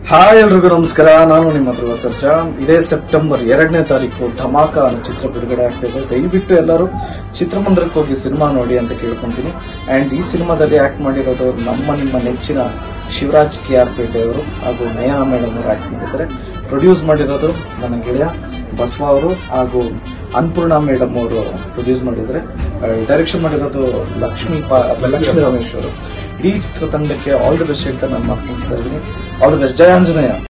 hi ಎಲ್ರಿಗೂ ನಮಸ್ಕಾರ ನಾನು ನಿಮ್ಮ ಧ್ರುವ ಸರ್ಜಾ ಇದೇ ಸೆಪ್ಟೆಂಬರ್ ಎರಡನೇ ತಾರೀಕು ಧಮಾಕ ಅನ್ನೋ ಚಿತ್ರ ಬಿಡುಗಡೆ ಆಗ್ತಿದೆ ದಯವಿಟ್ಟು ಎಲ್ಲರೂ ಚಿತ್ರಮಂದಿರಕ್ಕೆ ಹೋಗಿ ಸಿನಿಮಾ ನೋಡಿ ಅಂತ ಕೇಳ್ಕೊಂತೀನಿ ಅಂಡ್ ಈ ಸಿನಿಮಾದಲ್ಲಿ ಆಕ್ಟ್ ಮಾಡಿರೋದು ನಮ್ಮ ನಿಮ್ಮ ನೆಚ್ಚಿನ ಶಿವರಾಜ್ ಕೆ ಆರ್ ಪೇಟೆ ಅವರು ಹಾಗೂ ನಯನ ಮೇಡಮ್ ಅವರು ಆಕ್ಟ್ ಮಾಡಿದ್ದಾರೆ ಪ್ರೊಡ್ಯೂಸ್ ಮಾಡಿರೋದು ನನ್ನ ಗೆಳೆಯ ಬಸವ ಅವರು ಹಾಗೂ ಅನ್ನಪೂರ್ಣ ಮೇಡಮ್ ಅವರು ಪ್ರೊಡ್ಯೂಸ್ ಮಾಡಿದ್ದಾರೆ ಡೈರೆಕ್ಷನ್ ಮಾಡಿರೋದು ಲಕ್ಷ್ಮೀ ಪಾ ಲಕ್ಷ್ಮೀ ರಮೇಶ್ ಅವರು ಇಡೀ ಚಿತ್ರತಂಡಕ್ಕೆ ಆಲ್ ದಿ ಬೆಸ್ಟ್ ಹೇಳ್ತಾ ನಾನು ಮಾತು ಮುಗಿಸ್ತಾ ಇದ್ದೀನಿ ಆಲ್ ದಿ ಬೆಸ್ಟ್ ಜಯ ಆಂಜನೇಯ